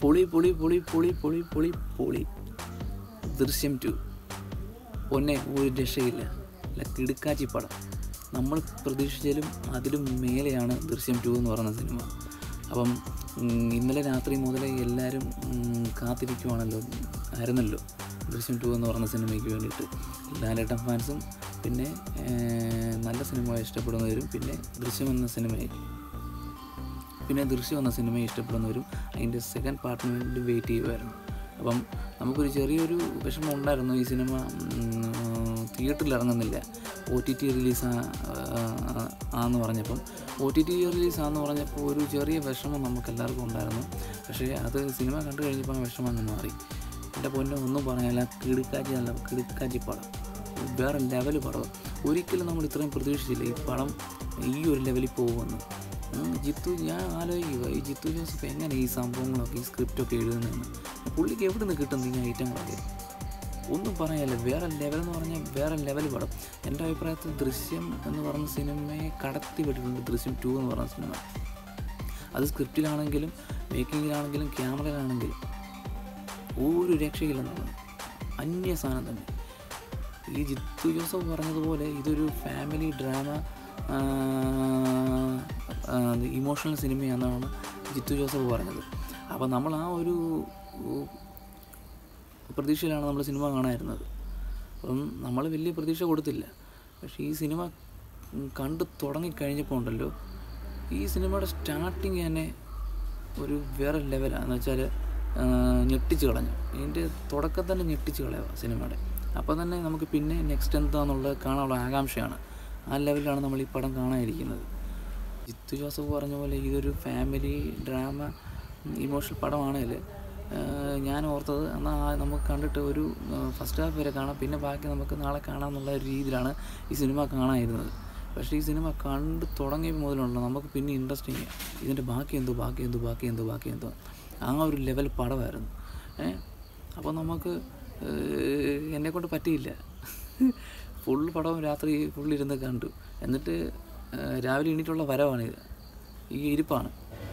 പൊളി പൊളി പൊളി പൊളി പൊളി പൊളി പൊളി ദൃശ്യം ടു പൊന്നെ ഒരു രക്ഷയില്ല അല്ല കിടുക്കാച്ചി പടം നമ്മൾ പ്രതീക്ഷിച്ചാലും അതിലും മേലെയാണ് ദൃശ്യം ടു എന്ന് പറയുന്ന സിനിമ അപ്പം ഉം, ഇന്നലെ രാത്രി മുതലേ എല്ലാവരും ഉം, കാത്തിരിക്കുവാണല്ലോ ആയിരുന്നല്ലോ ദൃശ്യം ടു എന്ന് പറയുന്ന സിനിമയ്ക്ക് വേണ്ടിയിട്ട് ലാലേട്ടൻ ഫാൻസും പിന്നെ ഏർ, നല്ല സിനിമ ഇഷ്ടപ്പെടുന്നവരും പിന്നെ ദൃശ്യം എന്ന സിനിമയെ പിന്നെ ദൃശ്യം എന്ന സിനിമയെ ഇഷ്ടപ്പെടുന്നവരും അതിൻ്റെ സെക്കൻഡ് പാർട്ടിന് വേണ്ടി വെയിറ്റ് ചെയ്യുമായിരുന്നു അപ്പം നമുക്കൊരു ചെറിയൊരു വിഷമം ഉണ്ടായിരുന്നു ഈ സിനിമ തിയേറ്ററിൽ ഇറങ്ങുന്നില്ല ഒ ടി ടി റിലീസ് ആന്ന് പറഞ്ഞപ്പം ഒ ടി ടി റിലീസ് ആന്ന് പറഞ്ഞപ്പോൾ ഒരു ചെറിയ വിഷമം നമുക്ക് എല്ലാവർക്കും ഉണ്ടായിരുന്നു പക്ഷേ അത് സിനിമ കണ്ടു കഴിഞ്ഞപ്പോൾ ആ വിഷമം അങ്ങ് മാറി എൻ്റെ പൊന്നെ ഒന്നും പറയാനില്ല കിടുക്കാച്ചി നല്ല കിടുക്കാച്ചി പടം വേറെ ലെവൽ പടം ഒരിക്കലും നമ്മൾ ഇത്രയും പ്രതീക്ഷിച്ചില്ല ഈ പടം ഈ ഒരു ലെവലിൽ പോകുമെന്ന് ഉം, ജിത്തു ഞാൻ ആലോചിക്കുക ഈ ജിത്തു ജോസഫ് എങ്ങനെ ഈ സംഭവങ്ങളൊക്കെ ഈ സ്ക്രിപ്റ്റൊക്കെ എഴുതുന്നതെന്ന് പുള്ളിക്ക് എവിടെ നിന്ന് കിട്ടുന്നു ഈ ഐറ്റങ്ങളൊക്കെ ഒന്നും പറയാനില്ല വേറെ ലെവൽ എന്ന് പറഞ്ഞാൽ വേറെ ലെവൽ പടം എൻ്റെ അഭിപ്രായത്തിൽ ദൃശ്യം എന്ന് പറഞ്ഞ സിനിമയെ കടത്തി വിട്ടിട്ടുണ്ട് ദൃശ്യം ടു എന്ന് പറഞ്ഞ സിനിമ അത് സ്ക്രിപ്റ്റിലാണെങ്കിലും മേക്കിങ്ങിലാണെങ്കിലും ക്യാമറയിലാണെങ്കിലും ഒരു രക്ഷയില്ലെന്നാണ് അന്യ സാധനം തന്നെ ഈ ജിത്തു ജോസഫ് പറഞ്ഞതുപോലെ ഇതൊരു ഫാമിലി ഡ്രാമ ഇമോഷണൽ സിനിമയാണെന്നാണ് ജിത്തു ജോസഫ് പറഞ്ഞത് അപ്പോൾ നമ്മൾ ആ ഒരു ഉ- പ്രതീക്ഷയിലാണ് നമ്മൾ സിനിമ കാണാതിരുന്നത് അപ്പം നമ്മൾ വലിയ പ്രതീക്ഷ കൊടുത്തില്ല പക്ഷേ ഈ സിനിമ ഉം, കണ്ട് തുടങ്ങിക്കഴിഞ്ഞപ്പോൾ ഉണ്ടല്ലോ ഈ സിനിമയുടെ സ്റ്റാർട്ടിങ് തന്നെ ഒരു വേറെ ലെവലാണ് എന്ന് വെച്ചാൽ ഞെട്ടിച്ച് കളഞ്ഞു ഇതിൻ്റെ തുടക്കം തന്നെ ഞെട്ടിച്ച് കളയുക സിനിമയുടെ അപ്പോൾ തന്നെ നമുക്ക് പിന്നെ നെക്സ്റ്റ് എന്താണെന്നുള്ളത് കാണാനുള്ള ആകാംക്ഷയാണ് ആ ലെവലിലാണ് നമ്മൾ ഈ പടം കാണാനിരിക്കുന്നത് ജിത്തു ജോസഫ് പറഞ്ഞ പോലെ ഇതൊരു ഫാമിലി ഡ്രാമ ഇമോഷണൽ പടമാണെങ്കിൽ ഞാൻ ഓർത്തത് എന്നാൽ ആ നമുക്ക് കണ്ടിട്ട് ഒരു ഫസ്റ്റ് ഹാഫ് വരെ കാണാം പിന്നെ ബാക്കി നമുക്ക് നാളെ കാണാം എന്നുള്ള ഒരു രീതിയിലാണ് ഈ സിനിമ കാണാനിരുന്നത് പക്ഷേ ഈ സിനിമ കണ്ട് തുടങ്ങിയപ്പോൾ മുതലുണ്ടല്ലോ നമുക്ക് പിന്നെ ഇൻട്രസ്റ്റിങ് ഇതിൻ്റെ ബാക്കി എന്തോ ബാക്കി എന്തോ ബാക്കി എന്തോ ബാക്കി എന്തോ ആ ഒരു ലെവൽ പടമായിരുന്നു ഏ അപ്പോൾ നമുക്ക് എന്നെ കൊണ്ട് പറ്റിയില്ല ഫുൾ പടവും രാത്രി ഫുൾ ഇരുന്ന് കണ്ടു എന്നിട്ട് ഏഹ്, രാവിലെ എണീറ്റുള്ള വരവാണിത് ഈ ഇരിപ്പാണ്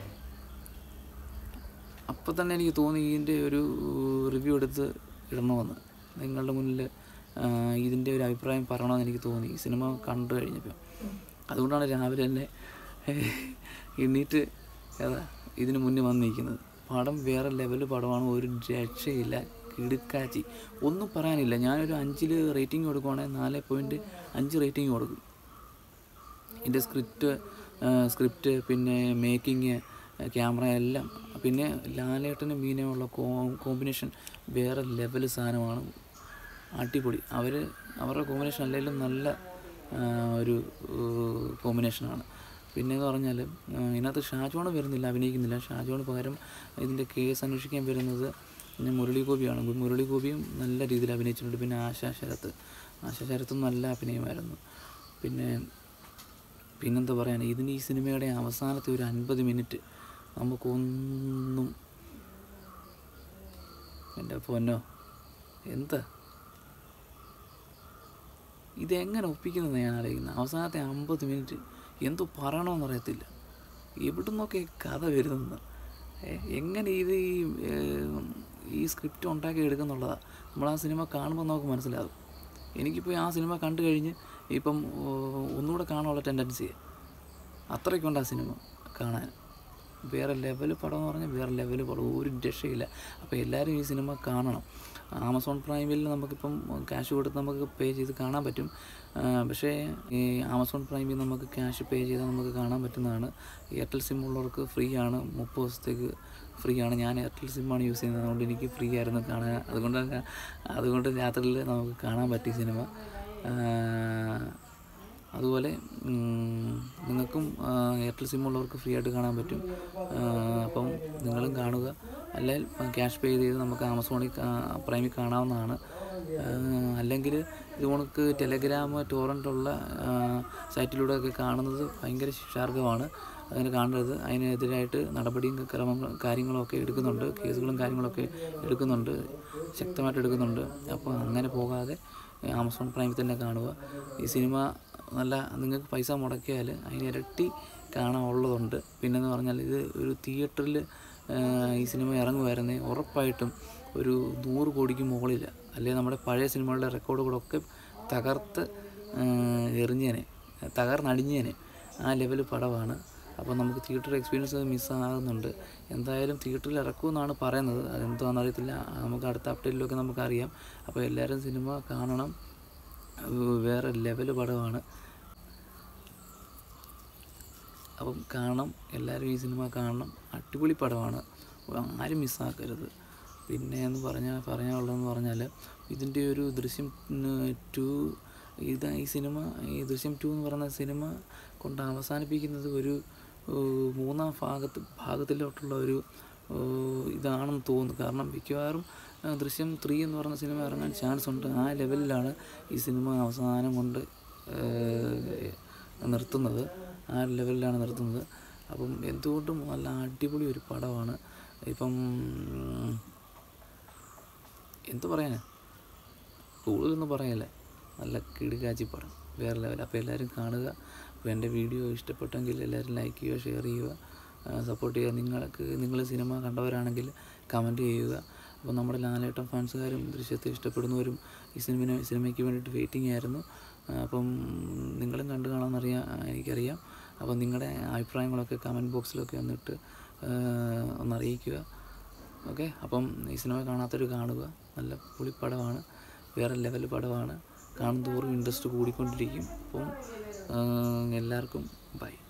അപ്പോൾ തന്നെ എനിക്ക് തോന്നി ഇതിൻ്റെ ഒരു റിവ്യൂ എടുത്ത് ഇടണമെന്ന് നിങ്ങളുടെ മുന്നിൽ ആഹ്, ഇതിൻ്റെ ഒരു അഭിപ്രായം പറയണമെന്ന് എനിക്ക് തോന്നി ഈ സിനിമ കണ്ടു കഴിഞ്ഞപ്പോൾ അതുകൊണ്ടാണ് രാവിലെ തന്നെ എണീറ്റ് ഏതാ ഇതിന് മുന്നേ വന്നിരിക്കുന്നത് പടം വേറെ ലെവൽ പടമാണ് ഒരു രക്ഷയില്ല കിടുക്കാച്ചി ഒന്നും പറയാനില്ല ഞാനൊരു അഞ്ചിൽ റേറ്റിംഗ് കൊടുക്കുവാണെങ്കിൽ നാല് പോയിൻറ്റ് അഞ്ച് റേറ്റിംഗ് കൊടുക്കും ഇതിൻ്റെ സ്ക്രിപ്റ്റ് സ്ക്രിപ്റ്റ് പിന്നെ മേക്കിങ് ക്യാമറ എല്ലാം പിന്നെ ലാലേട്ടനും മീനുമുള്ള കോ കോമ്പിനേഷൻ വേറെ ലെവൽ സാധനമാണ് അടിപൊളി അവർ അവരുടെ കോമ്പിനേഷൻ അല്ലെങ്കിലും നല്ല ആ, ഒരു കോമ്പിനേഷനാണ് പിന്നെ എന്ന് പറഞ്ഞാൽ ഇതിനകത്ത് ഷാജോൺ വരുന്നില്ല അഭിനയിക്കുന്നില്ല ഷാജോണ് പകരം ഇതിൻ്റെ കേസ് അന്വേഷിക്കാൻ വരുന്നത് പിന്നെ മുരളി ഗോപിയാണ് മുരളി ഗോപിയും നല്ല രീതിയിൽ അഭിനയിച്ചിട്ടുണ്ട് പിന്നെ ആശാ ശരത്ത് ആശാ ശരത്തും നല്ല അഭിനയമായിരുന്നു പിന്നെ പിന്നെന്താ പറയാൻ ഇതിന് ഈ സിനിമയുടെ അവസാനത്തെ ഒരു അൻപത് മിനിറ്റ് നമുക്കൊന്നും എൻ്റെ പൊന്നോ എന്താ ഇതെങ്ങനെ ഒപ്പിക്കുന്നത് ഞാൻ ആലോചിക്കുന്നത് അവസാനത്തെ അമ്പത് മിനിറ്റ് എന്തോ പറയണമെന്ന് അറിയത്തില്ല എവിടെ നിന്നൊക്കെ കഥ വരുന്നത് എങ്ങനെ ഇത് ഈ ഏഹ്, ഈ സ്ക്രിപ്റ്റ് ഉണ്ടാക്കി എടുക്കുന്നുള്ളതാണ് നമ്മൾ ആ സിനിമ കാണുമ്പോൾ നമുക്ക് മനസ്സിലാകും എനിക്കിപ്പോൾ ആ സിനിമ കണ്ടു കഴിഞ്ഞ് ഇപ്പം ഓ, ഒന്നുകൂടെ കാണാനുള്ള ടെൻഡൻസി അത്രയ്ക്കുണ്ട് ആ സിനിമ കാണാൻ വേറെ ലെവൽ പടം എന്ന് പറഞ്ഞാൽ വേറെ ലെവൽ പടം ഒരു രക്ഷയില്ല അപ്പോൾ എല്ലാവരും ഈ സിനിമ കാണണം ആമസോൺ പ്രൈമിൽ നമുക്കിപ്പം ക്യാഷ് കൊടുത്ത് നമുക്ക് പേ ചെയ്ത് കാണാൻ പറ്റും ആ, പക്ഷേ ഈ ആമസോൺ പ്രൈമിൽ നമുക്ക് ക്യാഷ് പേ ചെയ്താൽ നമുക്ക് കാണാൻ പറ്റുന്നതാണ് എയർടെൽ സിം ഉള്ളവർക്ക് ഫ്രീ ആണ് മുപ്പത് ദിവസത്തേക്ക് ഫ്രീ ആണ് ഞാൻ എയർടെൽ സിമ്മാണ് യൂസ് ചെയ്യുന്നത് അതുകൊണ്ട് എനിക്ക് ഫ്രീ ആയിരുന്നു കാണാൻ അതുകൊണ്ട് തന്നെ- അതുകൊണ്ട് രാത്രിയിൽ നമുക്ക് കാണാൻ പറ്റി സിനിമ ആ, അതുപോലെ ഉം, നിങ്ങൾക്കും ആ, എയർടെൽ സിം ഉള്ളവർക്ക് ഫ്രീ ആയിട്ട് കാണാൻ പറ്റും ആ, അപ്പം നിങ്ങളും കാണുക അല്ലെങ്കിൽ ക്യാഷ് പേ ചെയ്ത് നമുക്ക് ആമസോണിൽ കാ- പ്രൈമിൽ കാണാവുന്നതാണ് അല്ലെങ്കിൽ ഇത് കണക്ക് ടെലഗ്രാം ടോറൻ്റുള്ള സൈറ്റിലൂടെ ഒക്കെ കാണുന്നത് ഭയങ്കര ശാർഗമാണ് അങ്ങനെ കാണരുത് അതിനെതിരായിട്ട് നടപടിയും ക്രമങ്ങളും കാര്യങ്ങളും ഒക്കെ എടുക്കുന്നുണ്ട് കേസുകളും കാര്യങ്ങളൊക്കെ എടുക്കുന്നുണ്ട് ശക്തമായിട്ട് എടുക്കുന്നുണ്ട് അപ്പോൾ അങ്ങനെ പോകാതെ ആമസോൺ പ്രൈമിൽ തന്നെ കാണുക ഈ സിനിമ നല്ല നിങ്ങൾക്ക് പൈസ മുടക്കിയാൽ അതിന് ഇരട്ടി കാണാനുള്ളതുണ്ട് പിന്നെന്ന് പറഞ്ഞാൽ ഇത് ഒരു തിയേറ്ററിൽ ഈ സിനിമ ഇറങ്ങുമായിരുന്നേ ഉറപ്പായിട്ടും ഒരു നൂറ് കോടിക്ക് മുകളില്ല അല്ലെങ്കിൽ നമ്മുടെ പഴയ സിനിമകളുടെ റെക്കോർഡുകളൊക്കെ തകർത്ത് ആ, എറിഞ്ഞേനെ തകർന്നടിഞ്ഞേനെ ആ ലെവൽ പടമാണ് അപ്പോൾ നമുക്ക് തിയേറ്റർ എക്സ്പീരിയൻസ് മിസ്സാകുന്നുണ്ട് എന്തായാലും തിയേറ്ററിൽ ഇറക്കുമെന്നാണ് പറയുന്നത് അതെന്താണെന്ന് അറിയത്തില്ല നമുക്ക് അടുത്ത അപ്ഡേറ്റിലൊക്കെ നമുക്കറിയാം അപ്പോൾ എല്ലാവരും സിനിമ കാണണം അത് വേറെ ലെവൽ പടമാണ് അപ്പം കാണണം എല്ലാവരും ഈ സിനിമ കാണണം അടിപൊളി പടമാണ് ആരും മിസ്സാക്കരുത് പിന്നെ എന്ന് പറഞ്ഞാൽ പറയാനുള്ളതെന്ന് പറഞ്ഞാൽ ഇതിൻ്റെ ഒരു ദൃശ്യം ടു ഇത് ഈ സിനിമ ഈ ദൃശ്യം ടു എന്ന് പറയുന്ന സിനിമ കൊണ്ട് അവസാനിപ്പിക്കുന്നത് ഒരു ഏഹ്, മൂന്നാം ഭാഗത്ത് ഭാഗത്തിലോട്ടുള്ള ഒരു ഏഹ്, ഇതാണെന്ന് തോന്നുന്നു കാരണം മിക്കവാറും ആ, ദൃശ്യം ത്രീ എന്ന് പറയുന്ന സിനിമ ഇറങ്ങാൻ ചാൻസ് ഉണ്ട് ആ ലെവലിലാണ് ഈ സിനിമ അവസാനം കൊണ്ട് ഏഹ്, നിർത്തുന്നത് ആ ലെവലിലാണ് നിർത്തുന്നത് അപ്പം എന്തുകൊണ്ടും നല്ല അടിപൊളി ഒരു പടമാണ് ഇപ്പം എന്തു പറയാനാ കൂടുതലൊന്നും പറയല്ലേ നല്ല കിടുകാച്ചി പടം വേറെ ലെവൽ അപ്പോൾ എല്ലാവരും കാണുക അപ്പോൾ എൻ്റെ വീഡിയോ ഇഷ്ടപ്പെട്ടെങ്കിൽ എല്ലാവരും ലൈക്ക് ചെയ്യുക ഷെയർ ചെയ്യുക സപ്പോർട്ട് ചെയ്യുക നിങ്ങൾക്ക് നിങ്ങൾ സിനിമ കണ്ടവരാണെങ്കിൽ കമൻറ്റ് ചെയ്യുക അപ്പോൾ നമ്മുടെ ലാലേട്ടൻ ഫാൻസുകാരും ദൃശ്യത്തെ ഇഷ്ടപ്പെടുന്നവരും ഈ സിനിമ സിനിമയ്ക്ക് വേണ്ടിയിട്ട് വെയിറ്റിംഗ് ആയിരുന്നു ആ, അപ്പം നിങ്ങളും കണ്ടു കാണാമെന്നറിയാം എനിക്കറിയാം അപ്പോൾ നിങ്ങളുടെ അഭിപ്രായങ്ങളൊക്കെ കമൻറ്റ് ബോക്സിലൊക്കെ വന്നിട്ട് ഒന്ന് അറിയിക്കുക ഓക്കെ അപ്പം ഈ സിനിമ കാണാത്തൊരു കാണുക നല്ല പുളിപ്പടമാണ് വേറെ ലെവൽ പടമാണ് കാണും തോറും ഇൻട്രസ്റ്റ് കൂടിക്കൊണ്ടിരിക്കും അപ്പം ആ, എല്ലാവർക്കും ബൈ